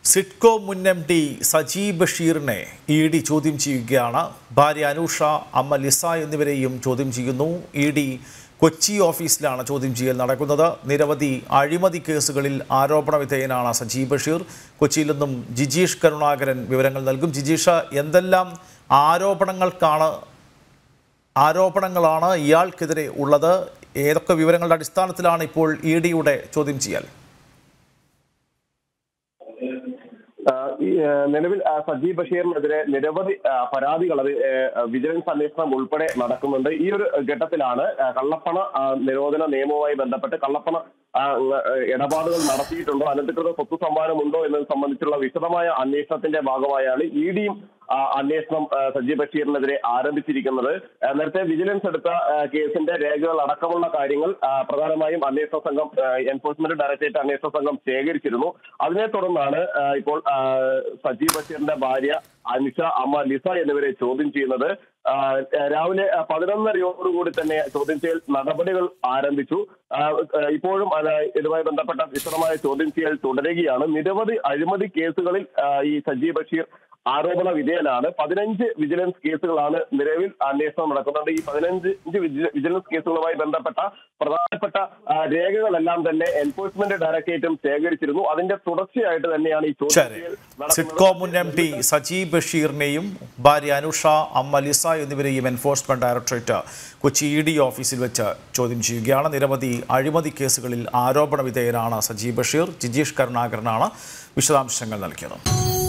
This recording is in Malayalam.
സിഡ്കോ മുൻ എം ഡി സജി ബഷീറിനെ ഇ ഡി ചോദ്യം ചെയ്യുകയാണ് ഭാര്യ അനൂഷ അമ്മ ലിസ എന്നിവരെയും ചോദ്യം ചെയ്യുന്നു ഇ ഡി കൊച്ചി ഓഫീസിലാണ് ചോദ്യം ചെയ്യൽ നടക്കുന്നത് നിരവധി അഴിമതി കേസുകളിൽ ആരോപണ വിധേയനാണ് സജി ബഷീർ കൊച്ചിയിൽ നിന്നും ജിജീഷ് കരുണാകരൻ വിവരങ്ങൾ നൽകും ജിജീഷ് എന്തെല്ലാം ആരോപണങ്ങൾക്കാണ് ആരോപണങ്ങളാണ് ഇയാൾക്കെതിരെ ഉള്ളത് ഏതൊക്കെ വിവരങ്ങളുടെ അടിസ്ഥാനത്തിലാണ് ഇപ്പോൾ ഇ ഡിയുടെ ചോദ്യം ചെയ്യൽ ആ, ഈ, ആ, നിലവിൽ ആ, സജി ബഷീറിനെതിരെ നിരവധി ആ, പരാതികൾ അത് ആ, വിജിലൻസ് അന്വേഷണം ഉൾപ്പെടെ നടക്കുന്നുണ്ട് ഈ ഒരു ഘട്ടത്തിലാണ് ആ, കള്ളപ്പണ ആ, നിരോധന നിയമവുമായി ബന്ധപ്പെട്ട് കള്ളപ്പണ ആ, ഉ- ഇടപാടുകൾ നടത്തിയിട്ടുണ്ടോ അനധികൃത സ്വത്ത് സമ്മാനമുണ്ടോ എന്നത് സംബന്ധിച്ചുള്ള വിശദമായ അന്വേഷണത്തിന്റെ ഭാഗമായാണ് ഇ ഡിയും അന്വേഷണം ആ, സജി ബഷീറിനെതിരെ ആരംഭിച്ചിരിക്കുന്നത് ആ, നേരത്തെ വിജിലൻസ് എടുത്ത ആ, കേസിന്റെ രേഖകൾ അടക്കമുള്ള കാര്യങ്ങൾ ആ, പ്രധാനമായും അന്വേഷണ സംഘം ആ, എൻഫോഴ്സ്മെന്റ് ഡയറക്ടറേറ്റ് അന്വേഷണ സംഘം ശേഖരിച്ചിരുന്നു അതിനെ തുടർന്നാണ് ആ, ഇപ്പോൾ ആ, സജി ബഷീറിന്റെ ഭാര്യ അനിഷ അമ്മ ലിസ എന്നിവരെ ചോദ്യം ചെയ്യുന്നത് ആ, രാവിലെ ആ, പതിനൊന്നരയോടുകൂടി തന്നെ ചോദ്യം ചെയ്യൽ നടപടികൾ ആരംഭിച്ചു ആ, ആ, ഇപ്പോഴും അത് ഇതുമായി ബന്ധപ്പെട്ട വിശദമായ ചോദ്യം ചെയ്യൽ തുടരുകയാണ് നിരവധി അഴിമതി കേസുകളിൽ ആ, ഈ സജി ബഷീർ ആരോപണ വിധേയനാണ് പതിനഞ്ച് വിജിലൻസ് കേസുകളാണ് നിലവിൽ അന്വേഷണം നടക്കുന്നത് ഈ പതിനഞ്ച് വിജി- വിജിലൻസ് കേസുകളുമായി ബന്ധപ്പെട്ട പ്രധാനപ്പെട്ട ആ, രേഖകളെല്ലാം തന്നെ എൻഫോഴ്സ്മെന്റ് ഡയറക്ടറേറ്റും ശേഖരിച്ചിരുന്നു അതിന്റെ തുടർച്ചയായിട്ട് തന്നെയാണ് ഈ ചോദ്യം ശരി ചെയ്യൽ സിഡ്കോ മുൻ എം ഡി സജി ബഷീറിനെയും ഭാര്യ അനുഷ അമ്മ ലിസ എന്നിവരെയും enforcement directorate Kochi E D ഓഫീസിൽ വെച്ച് ചോദ്യം ചെയ്യുകയാണ് നിരവധി അഴിമതി കേസുകളിൽ ആരോപണ വിധേയനാണ് സജി ബഷീർ ജിജീഷ് കരുണാകരനാണ് വിശദാംശങ്ങൾ നൽകിയത്